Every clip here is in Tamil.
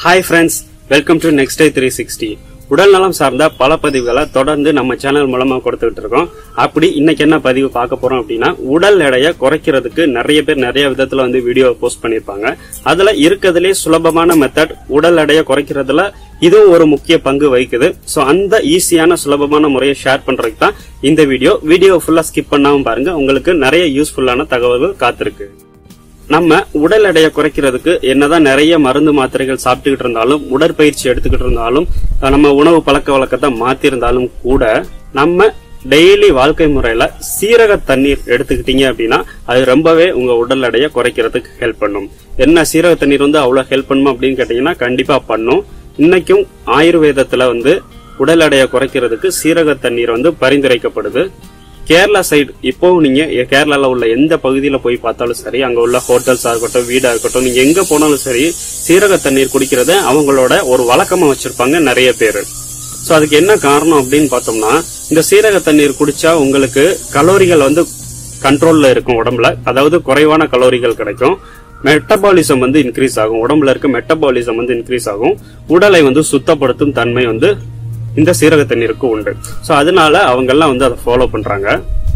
hi friends welcome to next day three sixty உடல் நலம் சார்ந்த பல பதிவுகளை தொடர்ந்து நம்ம சேனல் மூலமா கொடுத்துக்கிட்டு இருக்கோம் அப்படி இன்னைக்கு என்ன பதிவு பார்க்க போறோம் அப்படின்னா உடல் எடையை குறைக்கிறதுக்கு நிறைய பேர் நிறைய விதத்துல வந்து வீடியோ போஸ்ட் பண்ணிருப்பாங்க அதுல இருக்கிறதுலே சுலபமான மெத்தட் உடல் எடையை குறைக்கிறதுல இதுவும் ஒரு முக்கிய பங்கு வகிக்குது சோ அந்த ஈஸியான சுலபமான முறையை ஷேர் பண்றதுக்கு தான் இந்த வீடியோ வீடியோ ஃபுல்லா ஸ்கிப் பண்ணாம பாருங்க உங்களுக்கு நிறைய யூஸ்ஃபுல்லான தகவல்கள் காத்திருக்கு நம்ம உடல் எடையை குறைக்கிறதுக்கு என்னதான் நிறைய மருந்து மாத்திரைகள் சாப்பிட்டுக்கிட்டு இருந்தாலும் உடற்பயிற்சி எடுத்துக்கிட்டு இருந்தாலும் அஹ் நம்ம உணவு பழக்க வழக்கத்தை மாத்திருந்தாலும் கூட நம்ம டெய்லி வாழ்க்கை முறையில சீரக தண்ணீர் எடுத்துக்கிட்டீங்க அப்படின்னா அது ரொம்பவே உங்க உடல் எடையை குறைக்கிறதுக்கு ஹெல்ப் பண்ணும் என்ன சீரக தண்ணீர் வந்து அவ்வளவு ஹெல்ப் பண்ணும் அப்படின்னு கேட்டீங்கன்னா கண்டிப்பா பண்ணும் இன்னைக்கும் ஆயுர்வேதத்துல வந்து உடல் எடையை குறைக்கிறதுக்கு சீரக தண்ணீர் வந்து பரிந்துரைக்கப்படுது கேரளா சைடு இப்போ நீங்க கேரளால உள்ள எந்த பகுதியில போய் பார்த்தாலும் சரி அங்க உள்ள ஹோட்டல்ஸா இருக்கட்டும் வீடா இருக்கட்டும் நீங்க எங்க போனாலும் சரி சீரக தண்ணீர் குடிக்கிறத அவங்களோட ஒரு வழக்கமா வச்சிருப்பாங்க நிறைய பேர் சோ அதுக்கு என்ன காரணம் அப்படின்னு பார்த்தோம்னா இந்த சீரக தண்ணீர் குடிச்சா உங்களுக்கு கலோரிகள் வந்து கண்ட்ரோல்ல இருக்கும் உடம்புல அதாவது குறைவான கலோரிகள் கிடைக்கும் மெட்டபாலிசம் வந்து இன்க்ரீஸ் ஆகும் உடம்புல இருக்க மெட்டபாலிசம் வந்து இன்க்ரீஸ் ஆகும் உடலை வந்து சுத்தப்படுத்தும் தன்மை வந்து இந்த சீரக தண்ணீருக்கு உண்டு சோ அதனால அவங்க எல்லாம் வந்து அதை ஃபாலோ பண்றாங்க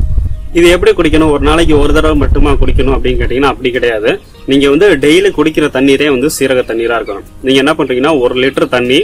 இது எப்படி குடிக்கணும் ஒரு நாளைக்கு ஒரு தடவை மட்டுமா குடிக்கணும் அப்படின்னு கேட்டீங்கன்னா அப்படி கிடையாது நீங்க வந்து டெய்லி குடிக்கிற தண்ணீரே வந்து சீரக தண்ணீரா இருக்கணும் நீங்க என்ன பண்றீங்கன்னா ஒரு லிட்டர் தண்ணி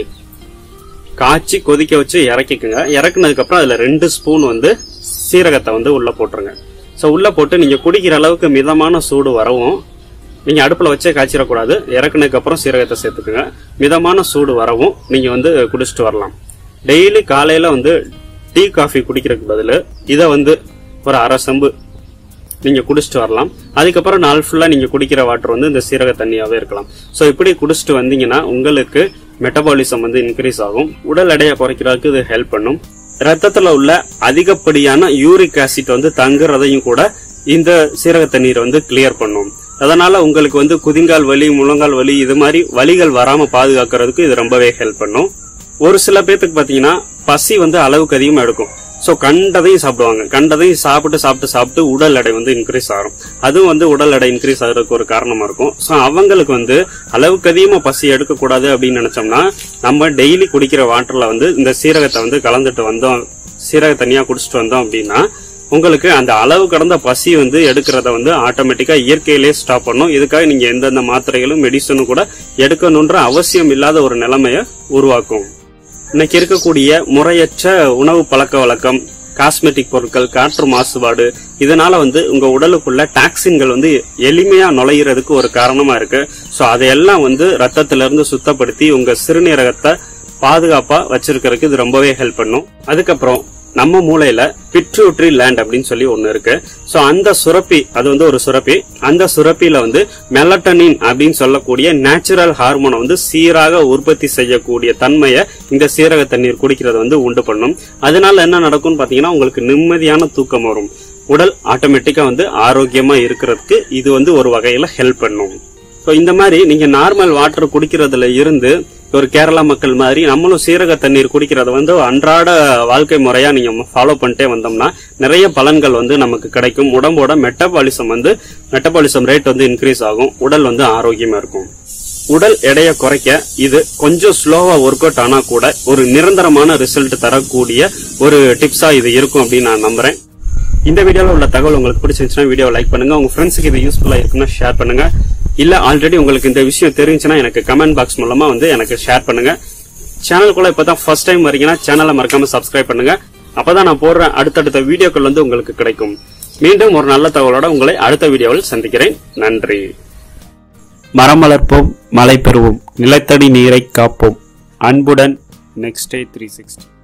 காய்ச்சி கொதிக்க வச்சு இறக்கிக்குங்க இறக்குனதுக்கு அப்புறம் அதுல ரெண்டு ஸ்பூன் வந்து சீரகத்தை வந்து உள்ள போட்டுருங்க சோ உள்ள போட்டு நீங்க குடிக்கிற அளவுக்கு மிதமான சூடு வரவும் நீங்க அடுப்புல வச்சே காய்ச்சிடக்கூடாது இறக்குனதுக்கு அப்புறம் சீரகத்தை சேர்த்துக்குங்க மிதமான சூடு வரவும் நீங்க வந்து குடிச்சிட்டு வரலாம் டெய்லி காலையில வந்து டீ காஃபி குடிக்கிறதுக்கு பதில் இதை வந்து ஒரு அரை செம்பு நீங்க குடிச்சிட்டு வரலாம் அதுக்கப்புறம் நாள் ஃபுல்லா நீங்க குடிக்கிற வாட்டர் வந்து இந்த சீரக தண்ணியாவே இருக்கலாம் சோ இப்படி குடிச்சிட்டு வந்தீங்கன்னா உங்களுக்கு மெட்டபாலிசம் வந்து இன்க்ரீஸ் ஆகும் உடல் எடையை குறைக்கிறதுக்கு இது ஹெல்ப் பண்ணும் ரத்தத்துல உள்ள அதிகப்படியான யூரிக் ஆசிட் வந்து தங்குறதையும் கூட இந்த சீரக தண்ணீர் வந்து கிளியர் பண்ணும் அதனால உங்களுக்கு வந்து குதிங்கால் வலி முழங்கால் வலி இது மாதிரி வலிகள் வராம பாதுகாக்கிறதுக்கு இது ரொம்பவே ஹெல்ப் பண்ணும் ஒரு சில பேத்துக்கு பாத்தீங்கன்னா பசி வந்து அளவுக்கு அதிகமா எடுக்கும் சோ கண்டதையும் சாப்பிடுவாங்க கண்டதையும் சாப்பிட்டு சாப்பிட்டு சாப்பிட்டு உடல் எடை வந்து இன்க்ரீஸ் ஆகும் அதுவும் வந்து உடல் எடை இன்க்ரீஸ் ஆகிறதுக்கு ஒரு காரணமா இருக்கும் சோ அவங்களுக்கு வந்து அளவுக்கு அதிகமா பசி எடுக்க கூடாது அப்படின்னு நினைச்சோம்னா நம்ம டெய்லி குடிக்கிற வாட்டர்ல வந்து இந்த சீரகத்தை வந்து கலந்துட்டு வந்தோம் சீரக தனியா குடிச்சிட்டு வந்தோம் அப்படின்னா உங்களுக்கு அந்த அளவு கடந்த பசி வந்து எடுக்கிறத வந்து ஆட்டோமேட்டிக்கா இயற்கையிலேயே ஸ்டாப் பண்ணும் இதுக்காக நீங்க எந்தெந்த மாத்திரைகளும் மெடிசனும் கூட எடுக்கணுன்ற அவசியம் இல்லாத ஒரு நிலைமைய உருவாக்கும் இன்னைக்கு இருக்கக்கூடிய முறையற்ற உணவு பழக்க வழக்கம் காஸ்மெட்டிக் பொருட்கள் காற்று மாசுபாடு இதனால வந்து உங்க உடலுக்குள்ள டாக்ஸின்கள் வந்து எளிமையா நுழையிறதுக்கு ஒரு காரணமா இருக்கு சோ அதையெல்லாம் வந்து ரத்தத்துல இருந்து சுத்தப்படுத்தி உங்க சிறுநீரகத்தை பாதுகாப்பா வச்சிருக்கிறதுக்கு இது ரொம்பவே ஹெல்ப் பண்ணும் அதுக்கப்புறம் நம்ம மூளையில பிட்ரூட்ரி லேண்ட் அப்படின்னு சொல்லி ஒண்ணு இருக்கு சோ அந்த சுரப்பி அது வந்து ஒரு சுரப்பி அந்த சுரப்பியில வந்து மெலட்டனின் அப்படின்னு சொல்லக்கூடிய நேச்சுரல் ஹார்மோனை வந்து சீராக உற்பத்தி செய்யக்கூடிய தன்மையை இந்த சீரக தண்ணீர் குடிக்கிறது வந்து உண்டு பண்ணும் அதனால என்ன நடக்கும்னு பாத்தீங்கன்னா உங்களுக்கு நிம்மதியான தூக்கம் வரும் உடல் ஆட்டோமேட்டிக்கா வந்து ஆரோக்கியமா இருக்கிறதுக்கு இது வந்து ஒரு வகையில ஹெல்ப் பண்ணும் ஸோ இந்த மாதிரி நீங்க நார்மல் வாட்டர் குடிக்கிறதுல இருந்து ஒரு கேரளா மக்கள் மாதிரி நம்மளும் சீரக தண்ணீர் குடிக்கிறத வந்து அன்றாட வாழ்க்கை முறையா நீங்க ஃபாலோ பண்ணிட்டே வந்தோம்னா நிறைய பலன்கள் வந்து நமக்கு கிடைக்கும் உடம்போட மெட்டபாலிசம் வந்து மெட்டபாலிசம் ரேட் வந்து இன்க்ரீஸ் ஆகும் உடல் வந்து ஆரோக்கியமா இருக்கும் உடல் எடையை குறைக்க இது கொஞ்சம் ஸ்லோவா ஒர்க் அவுட் ஆனா கூட ஒரு நிரந்தரமான ரிசல்ட் தரக்கூடிய ஒரு டிப்ஸா இது இருக்கும் அப்படின்னு நான் நம்புறேன் இந்த வீடியோல உள்ள தகவல் உங்களுக்கு பிடிச்சிருந்துச்சுன்னா வீடியோ லைக் பண்ணுங்க உங்க ஃப்ரெண்ட்ஸுக்கு இது யூஸ்ஃபுல்லா இருக்குன்னா ஷேர் பண்ணுங்க இல்ல ஆல்ரெடி உங்களுக்கு இந்த விஷயம் தெரிஞ்சுன்னா எனக்கு கமெண்ட் பாக்ஸ் மூலமா வந்து எனக்கு ஷேர் பண்ணுங்க சேனலுக்குள்ள இப்பதான் ஃபர்ஸ்ட் டைம் வரீங்கன்னா சேனலை மறக்காம சப்ஸ்கிரைப் பண்ணுங்க அப்பதான் நான் போடுற அடுத்தடுத்த வீடியோக்கள் வந்து உங்களுக்கு கிடைக்கும் மீண்டும் ஒரு நல்ல தகவலோட உங்களை அடுத்த வீடியோவில் சந்திக்கிறேன் நன்றி மரம் வளர்ப்போம் மழை பெறுவோம் நிலத்தடி நீரை காப்போம் அன்புடன் நெக்ஸ்ட் டே த்ரீ சிக்ஸ்டி